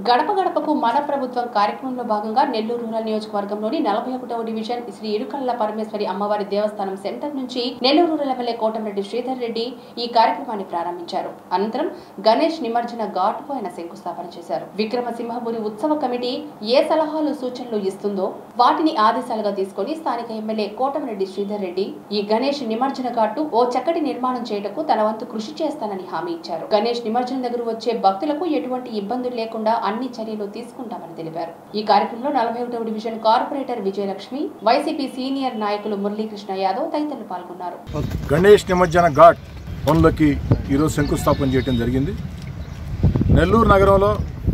గడప గడపకు మన ప్రభుత్వం కార్యక్రమంలో భాగంగా నెల్లూరు రూరల్ నియోజకవర్గంలోని నలభై ఒకటవ డివిజన్ శ్రీ ఇరుకల్ల పరమేశ్వరి అమ్మవారి దేవస్థానం సెంటర్ నుంచి నెల్లూరు రూరల్ ఎమ్మెల్యే కోటమిరెడ్డి శ్రీధర్ రెడ్డి ఈ కార్యక్రమాన్ని ప్రారంభించారు అనంతరం గణేష్ నిమజ్జన ఘాటుకు ఆయన శంకుస్థాపన చేశారు విక్రమసింహపురి ఉత్సవ కమిటీ ఏ సలహాలు సూచనలు ఇస్తుందో వాటిని ఆదేశాలుగా తీసుకొని స్థానిక ఎమ్మెల్యే కోటమిరెడ్డి శ్రీధర్ రెడ్డి ఈ గణేష్ నిమజ్జన ఘాటు ఓ చక్కటి నిర్మాణం చేయటకు తన వంతు కృషి చేస్తానని హామీ ఇచ్చారు గణేష్ నిమజ్జనం దగ్గర వచ్చే భక్తులకు ఎటువంటి ఇబ్బందులు లేకుండా అన్ని చర్యలు తీసుకుంటామని తెలిపారు ఈ కార్యక్రమంలో నలభై ఒకటవ division corporator Vijayalakshmi YCP senior నాయకులు మురళీకృష్ణ యాదవ్ తదితరులు పాల్గొన్నారు గణేష్ నిమజ్జన ఘాట్ పనులకి ఈరోజు శంకుస్థాపన చేయడం జరిగింది నెల్లూరు నగరంలో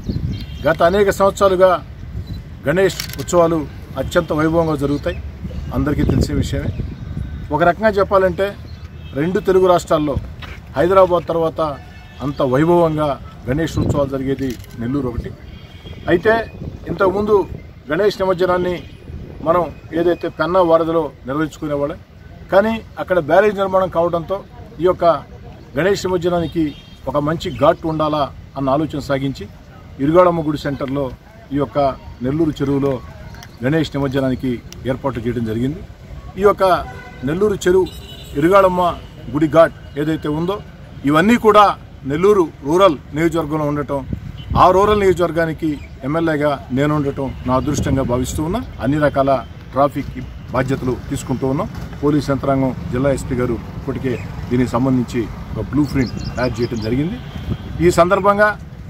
గత అనేక సంవత్సరాలుగా గణేష్ ఉత్సవాలు అత్యంత వైభవంగా జరుగుతాయి అందరికీ తెలిసే విషయమే ఒక రకంగా చెప్పాలంటే రెండు తెలుగు రాష్ట్రాల్లో హైదరాబాద్ తర్వాత అంత వైభవంగా గణేష్ ఉత్సవాలు జరిగేది నెల్లూరు ఒకటి అయితే ఇంతకుముందు గణేష్ నిమజ్జనాన్ని మనం ఏదైతే పెన్నా వారధిలో నిర్వహించుకునేవాళ్ళం కానీ అక్కడ బ్యారేజ్ నిర్మాణం కావడంతో ఈ యొక్క గణేష్ నిమజ్జనానికి ఒక మంచి ఘాట్ ఉండాలా అన్న ఆలోచన సాగించి ఇరుగాడమ్మ గుడి సెంటర్లో ఈ యొక్క నెల్లూరు చెరువులో గణేష్ నిమజ్జనానికి ఏర్పాటు చేయడం జరిగింది ఈ యొక్క నెల్లూరు చెరువు ఇరుగాడమ్మ గుడి ఘాట్ ఏదైతే ఉందో ఇవన్నీ కూడా నెల్లూరు రూరల్ నియోజకవర్గంలో ఉండటం ఆ రూరల్ నియోజకవర్గానికి ఎమ్మెల్యేగా నేను ఉండటం నా అదృష్టంగా భావిస్తూ ఉన్నా అన్ని రకాల ట్రాఫిక్ బాధ్యతలు తీసుకుంటూ ఉన్నాం పోలీస్ యంత్రాంగం జిల్లా ఎస్పీ గారు ఇప్పటికే దీనికి సంబంధించి ఒక బ్లూ ప్రింట్ తయారు చేయడం జరిగింది ఈ సందర్భంగా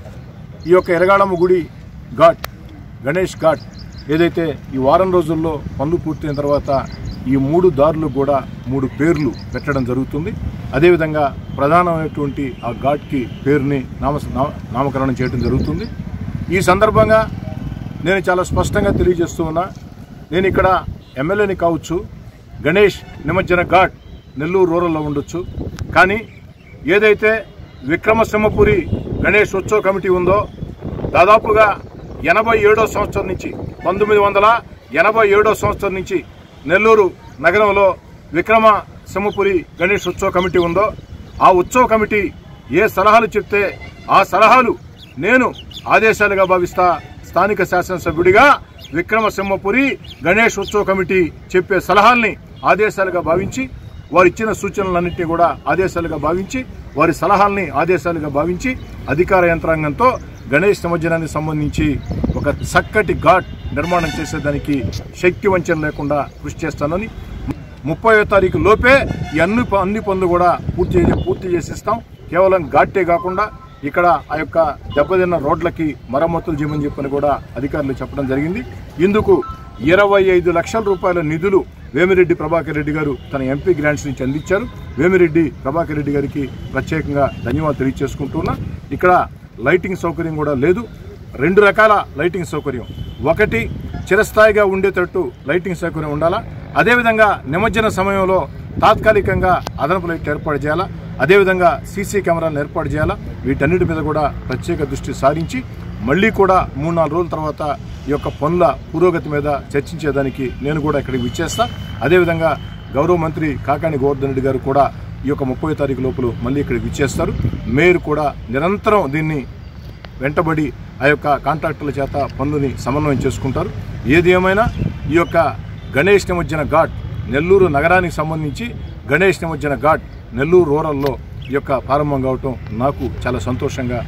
ఈ యొక్క ఎరగాళమ్మ గుడి ఘాట్ గణేష్ ఘాట్ ఏదైతే ఈ వారం రోజుల్లో పనులు పూర్తయిన తర్వాత ఈ మూడు దారులు కూడా మూడు పేర్లు పెట్టడం జరుగుతుంది అదేవిధంగా ప్రధానమైనటువంటి ఆ ఘాట్కి పేరుని నామ నా- నామకరణం చేయడం జరుగుతుంది ఈ సందర్భంగా నేను చాలా స్పష్టంగా తెలియజేస్తూ ఉన్నా నేను ఇక్కడ ఎమ్మెల్యేని కావచ్చు గణేష్ నిమజ్జన ఘాట్ నెల్లూరు రూరల్లో ఉండొచ్చు కానీ ఏదైతే విక్రమసింహపురి గణేష్ ఉత్సవ కమిటీ ఉందో దాదాపుగా ఎనభై ఏడో సంవత్సరం నుంచి పంతొమ్మిది వందల ఎనభై ఏడో సంవత్సరం నుంచి నెల్లూరు నగరంలో విక్రమ సింహపురి గణేష్ ఉత్సవ కమిటీ ఉందో ఆ ఉత్సవ కమిటీ ఏ సలహాలు చెప్తే ఆ సలహాలు నేను ఆదేశాలుగా భావిస్తా స్థానిక శాసనసభ్యుడిగా విక్రమసింహపురి గణేష్ ఉత్సవ కమిటీ చెప్పే సలహాల్ని ఆదేశాలుగా భావించి వారు ఇచ్చిన సూచనలన్నింటినీ కూడా ఆదేశాలుగా భావించి వారి సలహాల్ని ఆదేశాలుగా భావించి అధికార యంత్రాంగంతో గణేష్ నిమజ్జనానికి సంబంధించి ఒక చక్కటి ఘాట్ నిర్మాణం చేసేదానికి శక్తి వంచన లేకుండా కృషి చేస్తానని ముప్పై తారీఖు లోపే ఈ అన్ని ప- అన్ని పనులు కూడా పూర్తి చేసి పూర్తి చేసిస్తాం కేవలం ఘాటే కాకుండా ఇక్కడ ఆ యొక్క దెబ్బతిన్న రోడ్లకి మరమ్మతులు చేయమని చెప్పని కూడా అధికారులు చెప్పడం జరిగింది ఇందుకు ఇరవై ఐదు లక్షల రూపాయల నిధులు వేమిరెడ్డి ప్రభాకర్ రెడ్డి గారు తన ఎంపీ గ్రాంట్స్ నుంచి అందించారు వేమిరెడ్డి ప్రభాకర్ రెడ్డి గారికి ప్రత్యేకంగా ధన్యవాదాలు తెలియజేసుకుంటున్నా ఇక్కడ లైటింగ్ సౌకర్యం కూడా లేదు రెండు రకాల లైటింగ్ సౌకర్యం ఒకటి చిరస్థాయిగా ఉండేటట్టు లైటింగ్ సౌకర్యం ఉండాలా అదేవిధంగా నిమజ్జన సమయంలో తాత్కాలికంగా అదనపు లైట్లు ఏర్పాటు చేయాలా అదేవిధంగా సీసీ కెమెరాలను ఏర్పాటు చేయాలా వీటన్నిటి మీద కూడా ప్రత్యేక దృష్టి సారించి మళ్ళీ కూడా మూడు నాలుగు రోజుల తర్వాత ఈ యొక్క పనుల పురోగతి మీద చర్చించేదానికి నేను కూడా ఇక్కడికి విచ్చేస్తా అదేవిధంగా గౌరవ మంత్రి కాకాని గోవర్ధన్ రెడ్డి గారు కూడా ఈ యొక్క ముప్పై తారీఖు లోపల మళ్ళీ ఇక్కడికి విచ్చేస్తారు మేయర్ కూడా నిరంతరం దీన్ని వెంటబడి ఆ యొక్క కాంట్రాక్టర్ల చేత పనులని సమన్వయం చేసుకుంటారు ఏది ఏమైనా ఈ యొక్క గణేష్ నిమజ్జన ఘాట్ నెల్లూరు నగరానికి సంబంధించి గణేష్ నిమజ్జన ఘాట్ నెల్లూరు రూరల్లో ఈ యొక్క ప్రారంభం కావటం నాకు చాలా సంతోషంగా